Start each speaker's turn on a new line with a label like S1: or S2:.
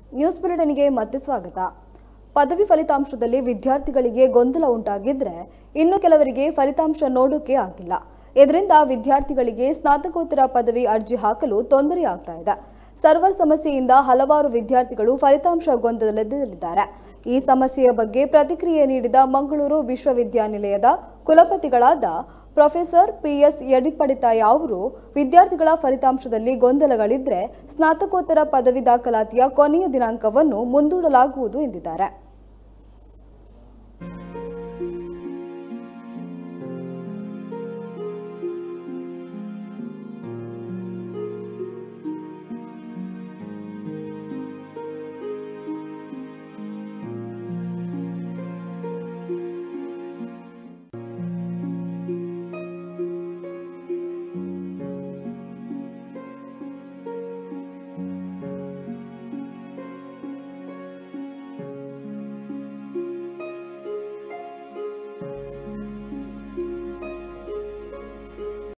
S1: news ಬುಲೆಟಿನ್ಗೆ ಮತ್ತೆ ಸ್ವಾಗತ ಪದವಿ ಫಲಿತಾಂಶದಲ್ಲಿ ವಿದ್ಯಾರ್ಥಿಗಳಿಗೆ ಗೊಂದಲ ಉಂಟಾಗಿದ್ರೆ ಇನ್ನು ಕೆಲವರಿಗೆ ಫಲಿತಾಂಶ ನೋಡೋಕೆ ಆಗಿಲ್ಲ ಇದರಿಂದ ವಿದ್ಯಾರ್ಥಿಗಳಿಗೆ ಸ್ನಾತಕೋತ್ತರ ಪದವಿ ಅರ್ಜಿ ಹಾಕಲು ತೊಂದರೆ ಆಗ್ತಾ ಇದೆ ಸರ್ವರ್ ಸಮಸ್ಯೆಯಿಂದ ಹಲವಾರು ವಿದ್ಯಾರ್ಥಿಗಳು ಫಲಿತಾಂಶ ಗೊಂದಲದಲ್ಲಿದ್ದಾರೆ ಈ ಸಮಸ್ಯೆಯ ಬಗ್ಗೆ ಪ್ರತಿಕ್ರಿಯೆ ನೀಡಿದ ಮಂಗಳೂರು ವಿಶ್ವವಿದ್ಯಾನಿಲಯದ ಕುಲಪತಿಗಳಾದ ಪ್ರೊಫೆಸರ್ ಪಿಎಸ್ ಯಡಿಪಡಿತಾಯ ಅವರು ವಿದ್ಯಾರ್ಥಿಗಳ ಫಲಿತಾಂಶದಲ್ಲಿ ಗೊಂದಲಗಳಿದ್ರೆ ಸ್ನಾತಕೋತ್ತರ ಪದವಿ ದಾಖಲಾತಿಯ ಕೊನೆಯ ದಿನಾಂಕವನ್ನು ಮುಂದೂಡಲಾಗುವುದು ಎಂದಿದ್ದಾರೆ